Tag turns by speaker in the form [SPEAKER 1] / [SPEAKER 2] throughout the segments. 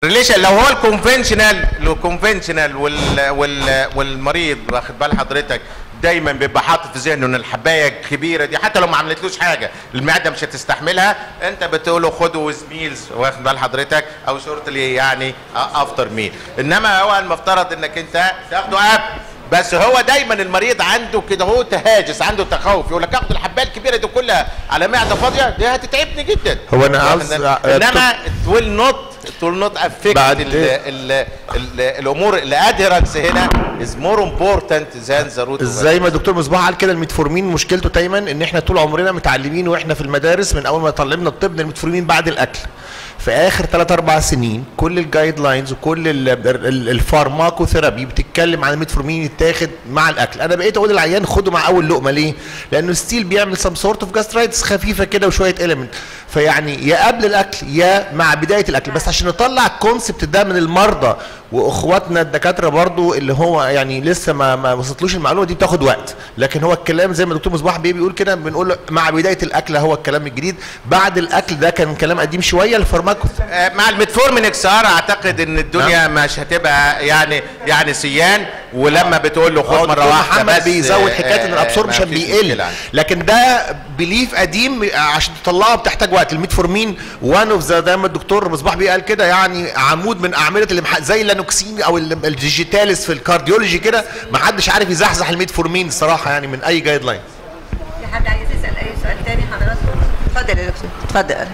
[SPEAKER 1] ريليشن لو هو الكونفنشنال الكونفنشنال وال وال والمريض واخد بال حضرتك دايما بيبقى حاطط في ذهنه ان الحبايه الكبيره دي حتى لو ما عملتلوش حاجه المعده مش هتستحملها انت بتقول له خده ويز ميلز واخد بال حضرتك او شورتلي يعني افتر ميل انما هو المفترض انك انت تاخده قبل بس هو دايما المريض عنده كده هو تهاجس عنده تخوف يقول لك اخد الحبايه الكبيره دي كلها على معده فاضيه دي هتتعبني جدا
[SPEAKER 2] هو أنا عاوز-
[SPEAKER 1] انما it will not it will not affect
[SPEAKER 2] بعد-
[SPEAKER 1] ال ال ال الامور الادهرنس هنا is more important than the root of
[SPEAKER 2] زي ما الدكتور مصباح قال كده الميتفورمين مشكلته دايما ان احنا طول عمرنا متعلمين واحنا في المدارس من اول ما طلبنا الطب ان الميتفورمين بعد الاكل في اخر 3 4 سنين كل الجايد لاينز وكل ال- ال- الفارماكوثيرابي بتتكلم عن الميتفورمين يتاخد مع الاكل انا بقيت اقول للعيان خده مع اول لقمه ليه لانه ستيل بيعمل سم سورت اوف جاسترايتس خفيفه كده وشويه اليمنت فيعني يا قبل الاكل يا مع بدايه الاكل بس عشان نطلع الكونسبت ده من المرضى واخواتنا الدكاتره برضو اللي هو يعني لسه ما ما وصلتلوش المعلومه دي بتاخد وقت لكن هو الكلام زي ما الدكتور مصباح بيه بيقول كده بنقول له مع بدايه الاكل هو الكلام الجديد بعد الاكل ده كان كلام قديم شويه الفارماكو
[SPEAKER 1] آه، مع الميتفورمين اكس ار اعتقد ان الدنيا مش هتبقى يعني يعني سيان ولما بتقول له
[SPEAKER 2] هو
[SPEAKER 1] خد مره
[SPEAKER 2] دكتور
[SPEAKER 1] واحده
[SPEAKER 2] محمد
[SPEAKER 1] بس
[SPEAKER 2] بيزود
[SPEAKER 1] آه،
[SPEAKER 2] حكايه ان
[SPEAKER 1] آه،
[SPEAKER 2] الابسوربشن
[SPEAKER 1] ما فيش
[SPEAKER 2] بيقل
[SPEAKER 1] مشكلة عنده.
[SPEAKER 2] لكن ده بليف قديم عشان تطلعه بتحتاج وقت الميتفورمين وان اوف ذا زي ما الدكتور مصباح بيه قال كده يعني عمود من اعمده الامح... زي اللانوكسين او ال- الديجيتاليس في الكارديولوجي كده ما حدش عارف يزحزح الميتفورمين الصراحه يعني من اي جايد لاين
[SPEAKER 3] في حد عايز يسال اي سؤال تاني حضراتكم اتفضل يا دكتور اتفضل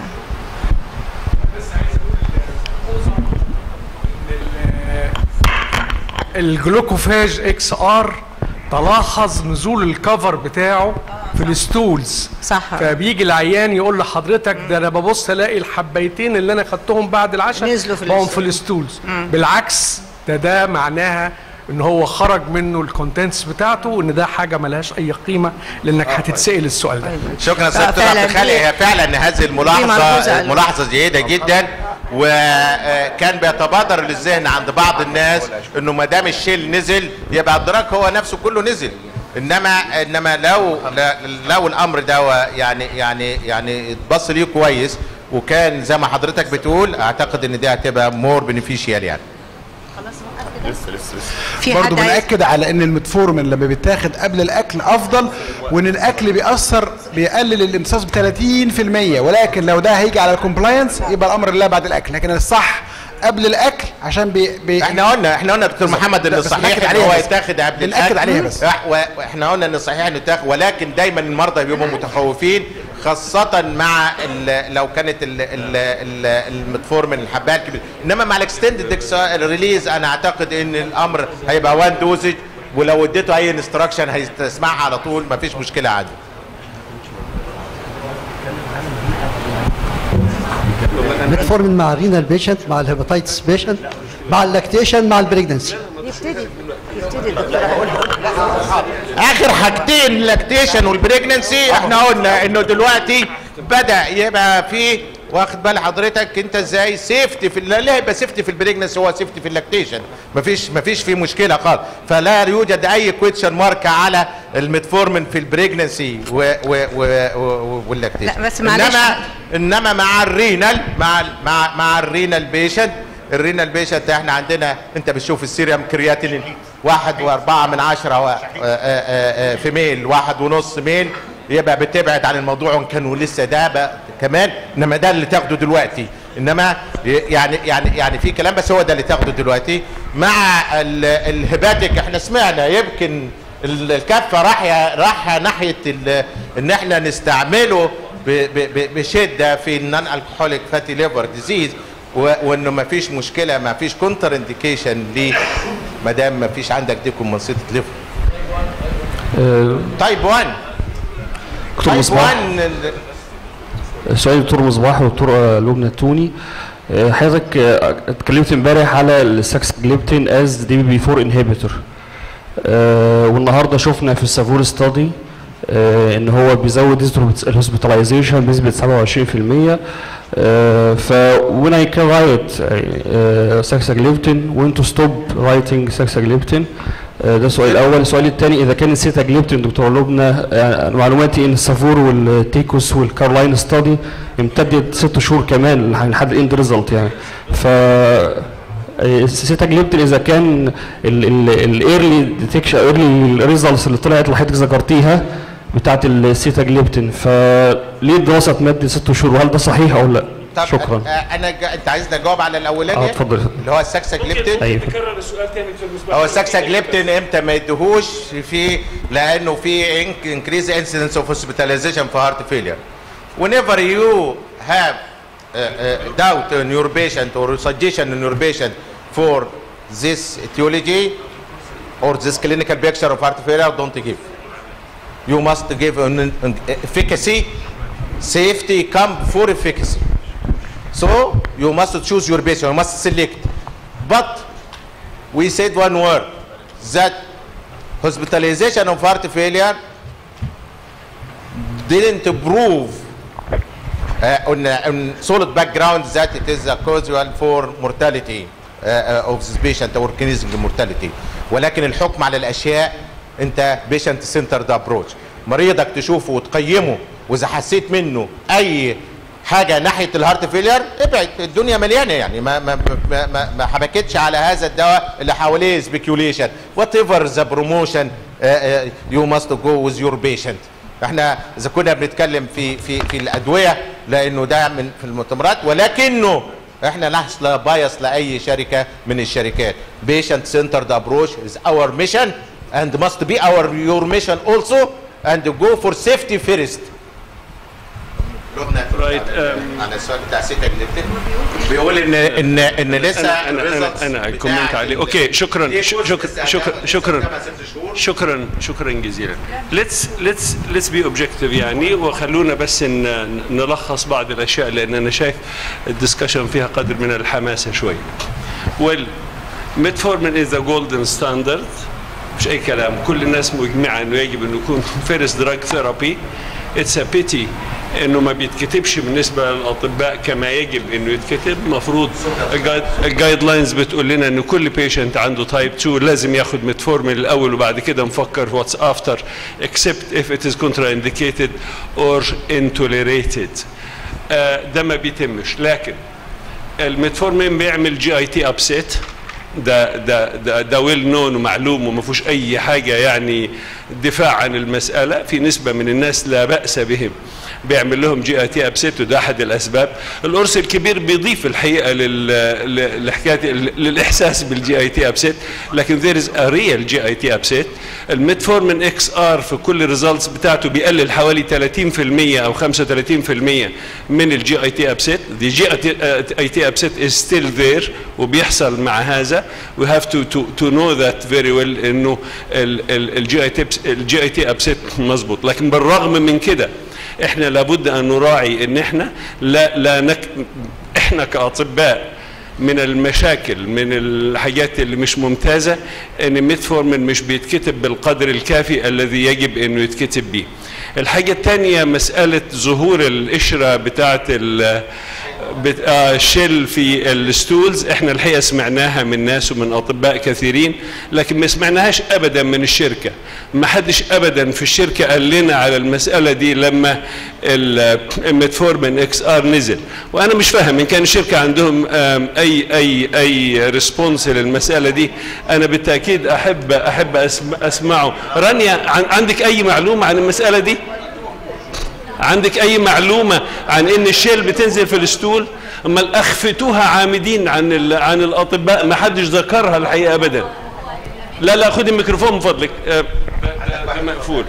[SPEAKER 4] الجلوكوفاج اكس ار تلاحظ نزول الكفر بتاعه في الستولز
[SPEAKER 3] صح.
[SPEAKER 4] فبيجي العيان يقول لحضرتك ده انا ببص الاقي الحبيتين اللي انا خدتهم بعد العشاء
[SPEAKER 3] نزلوا في
[SPEAKER 4] بقوا
[SPEAKER 3] الستولز.
[SPEAKER 4] في الستولز بالعكس ده ده معناها ان هو خرج منه الكونتنتس بتاعته وان ده حاجه ملهاش اي قيمه لانك هتتسال السؤال ده
[SPEAKER 1] شكرا
[SPEAKER 3] آه،
[SPEAKER 1] سيادة
[SPEAKER 3] فعلاً
[SPEAKER 1] الدكتور خالي
[SPEAKER 3] دي-
[SPEAKER 1] هي فعلا هذه
[SPEAKER 3] دي
[SPEAKER 1] الملاحظه
[SPEAKER 3] ملحوظة.
[SPEAKER 1] ملاحظه جيده جدا وكان بيتبادر للذهن عند بعض الناس انه ما دام الشيل نزل يبقى الدراك هو نفسه كله نزل انما انما لو لو الامر ده يعني يعني يعني اتبص ليه كويس وكان زي ما حضرتك بتقول اعتقد ان دي هتبقى مور بنفيشيال يعني
[SPEAKER 3] في
[SPEAKER 5] برضه
[SPEAKER 3] حد عايز
[SPEAKER 5] بنأكد على ان المتفورمين لما بيتاخد قبل الاكل افضل وان الاكل بيأثر بيقلل الامتصاص ب 30% ولكن لو ده هيجي على الكومبلاينس يبقى الامر لله بعد الاكل لكن الصح قبل الاكل عشان بي, بي
[SPEAKER 1] احنا قلنا احنا قلنا يا دكتور محمد ان
[SPEAKER 5] لا، بس
[SPEAKER 1] الصحيح
[SPEAKER 5] بنأكد
[SPEAKER 1] ان
[SPEAKER 5] عليها
[SPEAKER 1] هو
[SPEAKER 5] بس.
[SPEAKER 1] يتاخد قبل
[SPEAKER 5] بنأكد
[SPEAKER 1] الأكل.
[SPEAKER 5] عليها بس.
[SPEAKER 1] اح- و- واحنا قلنا ان الصحيح انه يتاخد ولكن دايما المرضى بيبقوا متخوفين خاصة مع ال لو كانت ال ال ال المتفورمين الحبايه الكبيره انما مع الاكستندد ريليز انا اعتقد ان الامر هيبقى وان دوزج ولو اديته اي انستراكشن هيسمعها على طول مفيش مشكله عنده
[SPEAKER 6] ميتفورمين مع الرينال بيشنت مع الهيباتيتس بيشنت مع اللاكتيشن مع البريجنسي
[SPEAKER 3] يبتدي يبتدي الدكتور هقولها
[SPEAKER 1] اخر حاجتين اللاكتيشن والبريجننسي احنا قلنا انه دلوقتي بدا يبقى في واخد بال حضرتك انت ازاي سيفتي في لا لا يبقى سيفتي في البريجننسي هو سيفتي في اللاكتيشن مفيش مفيش فيه مشكله خالص فلا يوجد اي كويتشن مارك على الميتفورمين في البريجننسي و و و و واللاكتيشن
[SPEAKER 3] لا، بس معلش.
[SPEAKER 1] انما انما مع الرينال مع مع مع الرينال بيشنت الرينال بيشنت احنا عندنا انت بتشوف السيريم كرياتينين واحد واربعة من عشرة و- آه، آه، آه، في ميل واحد ونص ميل يبقى بتبعد عن الموضوع وان كانوا لسه ده بقى كمان انما ده اللي تاخده دلوقتي انما يعني يعني يعني في كلام بس هو ده اللي تاخده دلوقتي مع ال- الهباتيك احنا سمعنا يمكن ال- الكفه رايحه رايحه ناحيه ال- ان احنا نستعمله ب- ب- ب- بشده في النون الكحوليك فاتي ليفر ديزيز وانه ما فيش مشكله ما فيش كونتر انديكيشن ليه ما دام ما فيش عندك دي كومنسيتد ليفر تايب 1
[SPEAKER 7] دكتور
[SPEAKER 1] تايب
[SPEAKER 7] مصباح
[SPEAKER 1] 1
[SPEAKER 7] سؤال دكتور مصباح ودكتور آه، لبنى التوني آه، حضرتك آه، اتكلمت امبارح على السكس جليبتين از دي بي 4 انهبيتور والنهارده شفنا في السافور ستادي ان هو بيزود الهوسبيتاليزيشن بنسبه 27% آه، ف when I can write uh, saxagliptin when to stop writing saxagliptin آه، ده السؤال الاول السؤال الثاني اذا كان السيتاجليبتين دكتور لبنى آه، معلوماتي ان السافور والتيكوس والكارلاين ستادي امتدت ست شهور كمان لحد الاند ريزلت يعني ف السيتاجليبتين اذا كان الايرلي ديتكشن ايرلي ريزلتس اللي طلعت اللي حضرتك ذكرتيها بتاعت السيتاجليبتين فليه الدراسه تمد ست شهور وهل ده صحيح او لا؟
[SPEAKER 1] طب
[SPEAKER 7] شكرا
[SPEAKER 1] آه، انا جا- انت عايزني اجاوب على الاولاني
[SPEAKER 7] اه اتفضل
[SPEAKER 1] اللي هو السكسجليبتين
[SPEAKER 7] ايوه
[SPEAKER 8] نكرر السؤال تاني في المسبح
[SPEAKER 1] هو السكسجليبتين امتى ما يديهوش في لانه في انكريز انسيدنس اوف هوسبيتاليزيشن في هارت فيلير whenever you have uh, uh, doubt in your patient or suggestion in your patient for this etiology or this clinical picture of heart failure don't give you must give an, an efficacy safety come before efficacy so you must choose your patient you must select but we said one word that hospitalization of heart failure didn't prove uh, on, uh, on solid background that it is a causal for mortality uh, uh, of this patient or kinetic mortality ولكن الحكم على الاشياء انت patient centered approach مريضك تشوفه وتقيمه واذا حسيت منه اي حاجه ناحيه الهارت فيلير ابعد الدنيا مليانه يعني ما ما ما ما, ما حبكتش على هذا الدواء اللي حواليه سبيكيوليشن وات ايفر ذا بروموشن يو ماست جو وذ يور بيشنت احنا اذا كنا بنتكلم في في في الادويه لانه ده من في المؤتمرات ولكنه احنا نحس لا بايس لاي شركه من الشركات patient centered approach is our mission and must be our your mission also and go for safety first لبنى
[SPEAKER 8] Right,
[SPEAKER 1] على,
[SPEAKER 8] um,
[SPEAKER 1] على السؤال بتاع سيتا جليبتين بيقول ان ان ان لسه
[SPEAKER 8] انا انا
[SPEAKER 1] الresults
[SPEAKER 8] انا, أنا
[SPEAKER 1] بتاع
[SPEAKER 8] كومنت عليه
[SPEAKER 1] ال-
[SPEAKER 8] اوكي شكرا
[SPEAKER 1] دي
[SPEAKER 8] ش-
[SPEAKER 1] كورس
[SPEAKER 8] شكرا
[SPEAKER 1] استعداد
[SPEAKER 8] شكرا
[SPEAKER 1] لسه
[SPEAKER 8] شكرا
[SPEAKER 1] خمس ست شهور.
[SPEAKER 8] شكرا شكرا جزيلا ليتس ليتس ليتس بي اوبجكتيف يعني وخلونا بس ن- نلخص بعض الاشياء لان انا شايف الدسكشن فيها قدر من الحماسه شوي ويل ميتفورمين از ذا جولدن ستاندرد مش اي كلام كل الناس مجمعه انه يجب انه يكون فيرست دراج ثيرابي اتس ا بيتي انه ما بيتكتبش بالنسبه للاطباء كما يجب انه يتكتب مفروض الجايد لاينز بتقول لنا ان كل بيشنت عنده تايب 2 لازم ياخد ميتفورمين الاول وبعد كده نفكر واتس افتر except if it is contraindicated or intolerated آه، ده ما بيتمش لكن الميتفورمين بيعمل جي اي تي ابسيت ده ده ده ده ويل نون ومعلوم وما فيهوش اي حاجه يعني دفاع عن المساله في نسبه من الناس لا باس بهم بيعمل لهم جي اي تي ابسيت وده احد الاسباب القرص الكبير بيضيف الحقيقه لل ل- لحكايه للاحساس بالجي اي تي ابسيت لكن there is a real جي اي تي ابسيت الميتفورمين اكس ار في كل الريزلتس بتاعته بيقلل حوالي 30% او 35% من الجي اي تي ابسيت دي جي اي تي ابسيت از ستيل ذير وبيحصل مع هذا we have to to to know that very well انه الجي اي تي الجي اي تي ابسيت مظبوط لكن بالرغم من كده احنا لابد ان نراعي ان احنا لا لا نك احنا كاطباء من المشاكل من الحاجات اللي مش ممتازه ان ميتفورمين مش بيتكتب بالقدر الكافي الذي يجب انه يتكتب به. الحاجه الثانيه مساله ظهور القشره بتاعه ال بت- آه، الشل في الستولز احنا الحقيقه سمعناها من ناس ومن اطباء كثيرين لكن ما سمعناهاش ابدا من الشركه ما حدش ابدا في الشركه قال لنا على المساله دي لما الميتفورمين اكس ار نزل وانا مش فاهم ان كان الشركه عندهم آم، اي اي اي ريسبونس للمساله دي انا بالتاكيد احب احب أسم- اسمعه رانيا عن- عندك اي معلومه عن المساله دي عندك اي معلومه عن ان الشيل بتنزل في الاسطول اما اخفتوها عامدين عن ال- عن الاطباء ما حدش ذكرها الحقيقه ابدا لا لا خدي الميكروفون من فضلك آه، ده- ده مقفول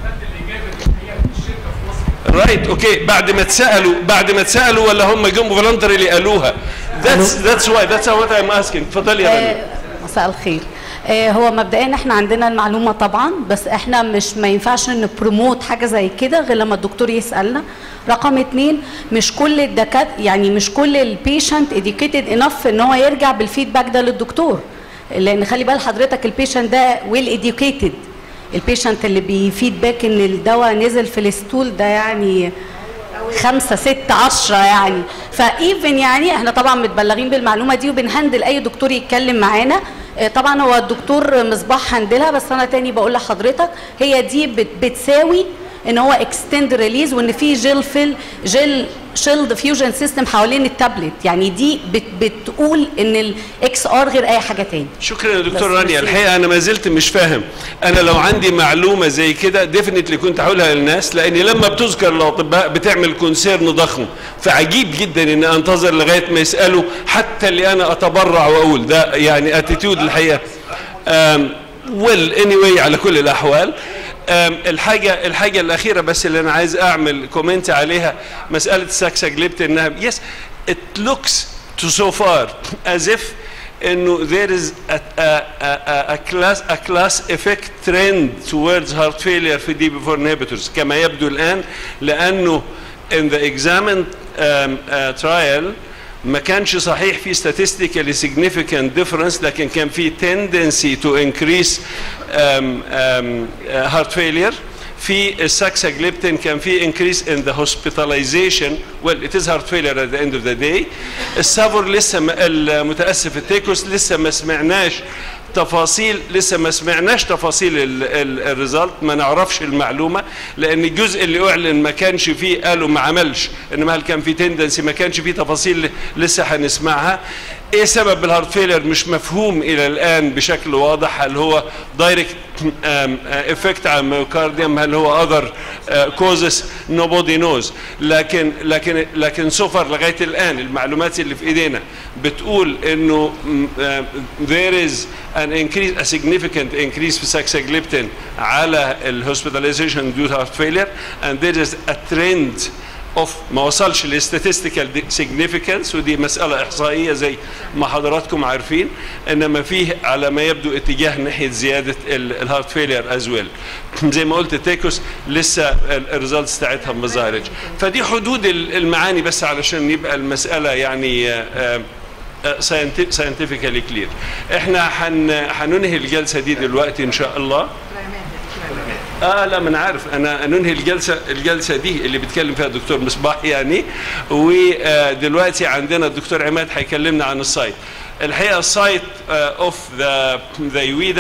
[SPEAKER 8] رايت اوكي بعد ما اتسالوا بعد ما اتسالوا ولا هم جم فولنتري قالوها ذاتس ذاتس واي ذاتس وات ايم اسكينج اتفضلي يا رانيا
[SPEAKER 9] آه، مساء الخير آه، هو مبدئيا احنا عندنا المعلومه طبعا بس احنا مش ما ينفعش نبروموت حاجه زي كده غير لما الدكتور يسالنا رقم اتنين مش كل الدكاتره يعني مش كل البيشنت اديوكيتد انف ان هو يرجع بالفيدباك ده للدكتور لان خلي بال حضرتك البيشنت ده ويل اديوكيتد البيشنت اللي بيفيدباك ان الدواء نزل في الستول ده يعني خمسة ستة عشرة يعني فايفن يعني احنا طبعا متبلغين بالمعلومة دي وبنهندل اي دكتور يتكلم معانا اه، طبعا هو الدكتور مصباح هندلها بس انا تاني بقول لحضرتك هي دي بت- بتساوي ان هو اكستند ريليز وان في جيل فيل جيل شيلد فيوجن سيستم حوالين التابلت يعني دي بت بتقول ان الاكس ار غير اي حاجه تاني
[SPEAKER 8] شكرا يا دكتور
[SPEAKER 9] بس
[SPEAKER 8] رانيا
[SPEAKER 9] بس-
[SPEAKER 8] الحقيقه انا ما زلت مش فاهم انا لو عندي معلومه زي كده ديفنتلي كنت هقولها للناس لاني لما بتذكر الاطباء بتعمل كونسيرن ضخم فعجيب جدا ان انتظر لغايه ما يسالوا حتى اللي انا اتبرع واقول ده يعني اتيتيود الحقيقه ويل اني anyway على كل الاحوال أم، الحاجة الحاجة الأخيرة بس اللي أنا عايز أعمل كومنت عليها مسألة ساكساجليبت إنها يس it looks to so far as if انه there is a, a, a, a class a class effect trend towards heart failure في دي before inhibitors كما يبدو الان لانه in the examined um, uh, trial ما كانش صحيح في statistically significant difference لكن كان في tendency to increase um, um, uh, heart failure في الساكساجليبتين كان في increase in the hospitalization well it is heart failure at the end of the day السافور لسه ما المتاسف التيكوس لسه ما سمعناش تفاصيل لسه ما سمعناش تفاصيل الريزلت ما نعرفش المعلومه لان الجزء اللي اعلن ما كانش فيه قالوا ما عملش انما هل كان في تندنسي ما كانش فيه تفاصيل لسه هنسمعها ايه سبب الهارت فيلر مش مفهوم الى الان بشكل واضح هل هو دايركت افكت على الميوكارديوم هل هو اذر كوزز نوبودي نوز لكن لكن لكن سوفر لغايه الان المعلومات اللي في ايدينا بتقول انه there is an increase a significant increase في ساكساجليبتين على الهوسبيتاليزيشن due to heart failure and there is a trend اوف ما وصلش لستاتستيكال سيجنيفيكانس ودي مساله احصائيه زي ما حضراتكم عارفين انما فيه على ما يبدو اتجاه ناحيه زياده الهارت فيلير از ويل زي ما قلت تيكوس لسه الريزلتس بتاعتها ما ظهرتش فدي حدود المعاني بس علشان يبقى المساله يعني ساينتفيكالي كلير احنا هننهي الجلسه دي دلوقتي ان شاء الله اه لا ما انا عارف انا ننهي الجلسه الجلسه دي اللي بيتكلم فيها الدكتور مصباح يعني ودلوقتي عندنا الدكتور عماد هيكلمنا عن السايت الحقيقه السايت اوف ذا ذا